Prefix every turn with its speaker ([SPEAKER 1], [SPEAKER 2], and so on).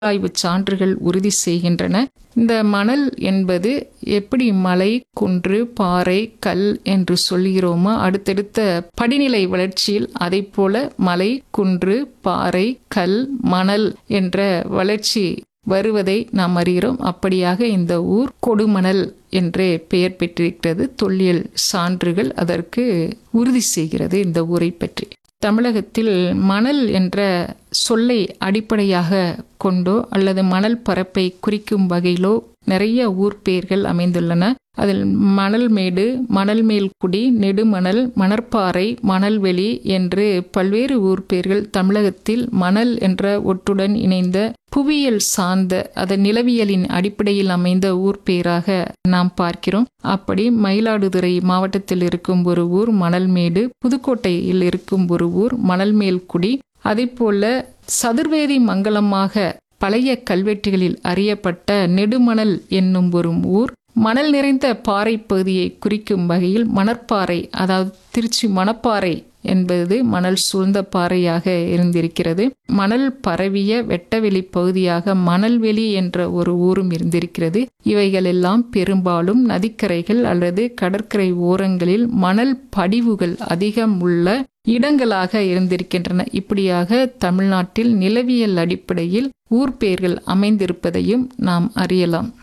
[SPEAKER 1] ஆய்வு சான்றுகள் உறுதி செய்கின்றன இந்த மணல் என்பது எப்படி மலை குன்று பாறை கல் என்று சொல்கிறோமோ அடுத்தடுத்த படிநிலை வளர்ச்சியில் அதை போல மலை குன்று பாறை கல் மணல் என்ற வளர்ச்சி வருவதை நாம் அறிகிறோம் அப்படியாக இந்த ஊர் கொடுமணல் என்றே பெயர் பெற்றிருக்கிறது தொல்லியல் சான்றுகள் அதற்கு உறுதி செய்கிறது இந்த ஊரை பற்றி தமிழகத்தில் மணல் என்ற சொல்லை அடிப்படையாக கொண்டோ அல்லது மணல் பரப்பை குறிக்கும் வகையிலோ நிறைய ஊர் பெயர்கள் அமைந்துள்ளன அதில் மணல்மேடு மணல்மேல்குடி நெடுமணல் மணற்பாறை மணல்வெளி என்று பல்வேறு ஊர் பெயர்கள் தமிழகத்தில் மணல் என்ற ஒற்றுடன் இணைந்த புவியியல் சார்ந்த அதன் நிலவியலின் அடிப்படையில் அமைந்த ஊர் பெயராக நாம் பார்க்கிறோம் அப்படி மயிலாடுதுறை மாவட்டத்தில் இருக்கும் ஒரு ஊர் மணல்மேடு புதுக்கோட்டையில் இருக்கும் ஒரு ஊர் மணல்மேல்குடி அதேபோல சதுர்வேதி மங்கலமாக பழைய கல்வெட்டுகளில் அறியப்பட்ட நெடுமணல் என்னும் ஒரு ஊர் மணல் நிறைந்த பாறை பகுதியை குறிக்கும் வகையில் மணற்பாறை அதாவது திருச்சி மணப்பாறை என்பது மணல் சூழ்ந்த பாறையாக இருந்திருக்கிறது மணல் பரவிய வெட்டவெளி பகுதியாக மணல்வெளி என்ற ஒரு ஊரும் இருந்திருக்கிறது இவைகளெல்லாம் பெரும்பாலும் நதிக்கரைகள் அல்லது கடற்கரை ஓரங்களில் மணல் படிவுகள் அதிகம் உள்ள இடங்களாக இருந்திருக்கின்றன இப்படியாக தமிழ்நாட்டில் நிலவியல் அடிப்படையில் ஊர் பெயர்கள் அமைந்திருப்பதையும் நாம் அறியலாம்